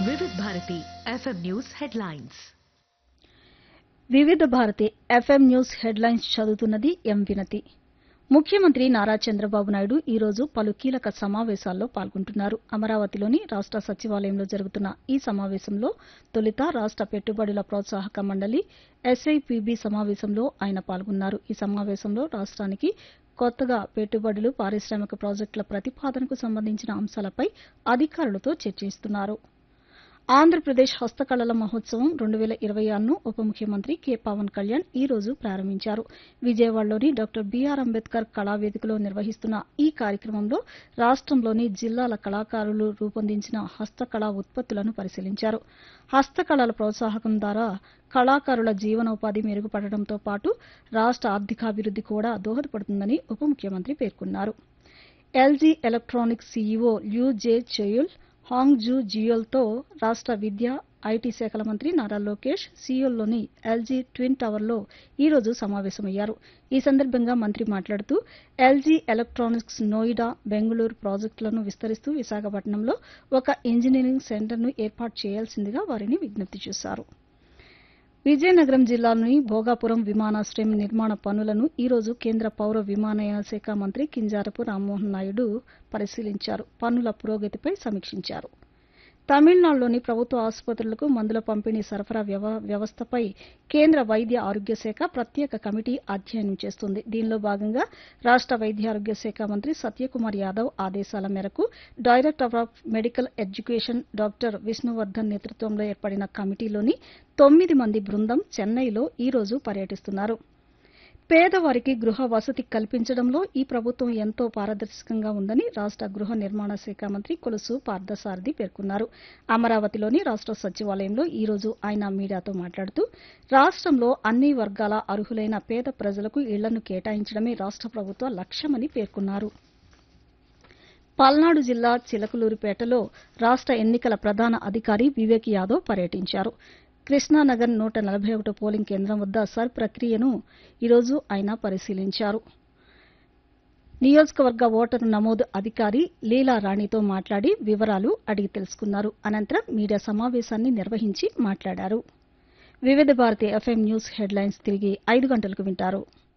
వివిధ Bharati FM news headlines వివిధ Bharati FM news headlines చదువుతున్నది ఎం వినతి ముఖ్యమంత్రి నారా చంద్రబాబు నాయుడు ఈ రోజు పలు కీలక సమావేశాల్లో పాల్గొంటున్నారు అమరావతిలోని రాష్ట సచివాలయంలో జరుగుతున్న ఈ సమావేశంలో తొలుత రాష్ట పెట్టుబడుల ప్రోత్సాహక మండలి ఎస్ఐపిబి సమావేశంలో ఆయన పాల్గొన్నారు ఈ సమావేశంలో రాష్ట్రానికి కొత్తగా పెట్టుబడులు పారిశ్రామిక ప్రాజెక్టుల ప్రతిపాదనకు సంబంధించిన అంశాలపై అధికారులతో చర్చిస్తున్నారు ఆంధ్రప్రదేశ్ హస్తకళల మహోత్సవం రెండు వేల ఇరవై ఆరును ఉప ముఖ్యమంత్రి కె పవన్ కళ్యాణ్ ఈ రోజు ప్రారంభించారు విజయవాడలోని డాక్టర్ బీఆర్ అంబేద్కర్ కళావేదికలో నిర్వహిస్తున్న ఈ కార్యక్రమంలో రాష్టంలోని జిల్లాల కళాకారులు రూపొందించిన హస్తకళా ఉత్పత్తులను పరిశీలించారు హస్తకళల ప్రోత్సాహకం ద్వారా కళాకారుల జీవనోపాధి మెరుగుపడడంతో పాటు రాష్ట ఆర్థికాభివృద్ది కూడా దోహదపడుతుందని ఉప ముఖ్యమంత్రి పేర్కొన్నారు LG electronics CEO Lyu Jae Cheol Hong Ju జియోల్తో రాష్ట విద్య ఐటీ శాఖల మంత్రి నారా లోకేష్ సియోల్లోని ఎల్జీ ట్విన్ టవర్లో ఈ రోజు సమావేశమయ్యారు ఈ సందర్భంగా మంత్రి మాట్లాడుతూ ఎల్జీ ఎలక్ట్రానిక్స్ నోయిడా బెంగళూరు ప్రాజెక్టులను విస్తరిస్తూ విశాఖపట్నంలో ఒక ఇంజనీరింగ్ సెంటర్ను ఏర్పాటు చేయాల్సిందిగా వారిని విజ్ఞప్తి చేశారు విజయనగరం జిల్లాలోని భోగాపురం విమానాశ్రయం నిర్మాణ పనులను ఈ రోజు కేంద్ర పౌర విమానయాన శాఖ మంత్రి కింజారపు రామ్మోహన్ నాయుడు పరిశీలించారు పనుల పురోగతిపై సమీక్షించారు తమిళనాడులోని ప్రభుత్వ ఆసుపత్రులకు మందుల పంపిణీ సరఫరా వ్యవ- వ్యవస్థపై కేంద్ర వైద్య ఆరోగ్య శాఖ ప్రత్యేక కమిటీ అధ్యయనం చేస్తుంది దీనిలో భాగంగా రాష్ట వైద్య ఆరోగ్య శాఖ మంత్రి సత్యకుమార్ యాదవ్ ఆదేశాల మేరకు director of medical education doctor Vishnuvardhan నేతృత్వంలో ఏర్పడిన కమిటీలోని తొమ్మిది మంది బృందం చెన్నైలో ఈ రోజు పర్యటిస్తున్నారు పేదవారికి గృహ వసతి కల్పించడంలో ఈ ప్రభుత్వం ఎంతో పారదర్శకంగా ఉందని రాష్ట గృహ నిర్మాణ శాఖ మంత్రి కొలుసు పార్థసారథి పేర్కొన్నారు అమరావతిలోని రాష్ట సచివాలయంలో ఈ రోజు ఆయన మీడియాతో మాట్లాడుతూ రాష్టంలో అన్ని వర్గాల అర్హులైన పేద ప్రజలకు ఇళ్లను కేటాయించడమే రాష్ట ప్రభుత్వ లక్ష్యమని పేర్కొన్నారు పల్నాడు జిల్లా చిలకలూరిపేటలో రాష్ట ఎన్నికల ప్రధాన అధికారి వివేక్ యాదవ్ పర్యటించారు కృష్ణానగర్ నూట నలభై ఒకటో పోలింగ్ కేంద్రం వద్ద సర్ ప్రక్రియను ఈరోజు ఆయన పరిశీలించారు నియోజకవర్గ ఓటరు నమోదు అధికారి లీలా రాణితో మాట్లాడి వివరాలు అడిగి తెలుసుకున్నారు అనంతరం మీడియా సమావేశాన్ని నిర్వహించి మాట్లాడారు వివిధ భారతి ఎఫ్ఎం న్యూస్ హెడ్లైన్స్ తిరిగి ఐదు గంటలకు వింటారు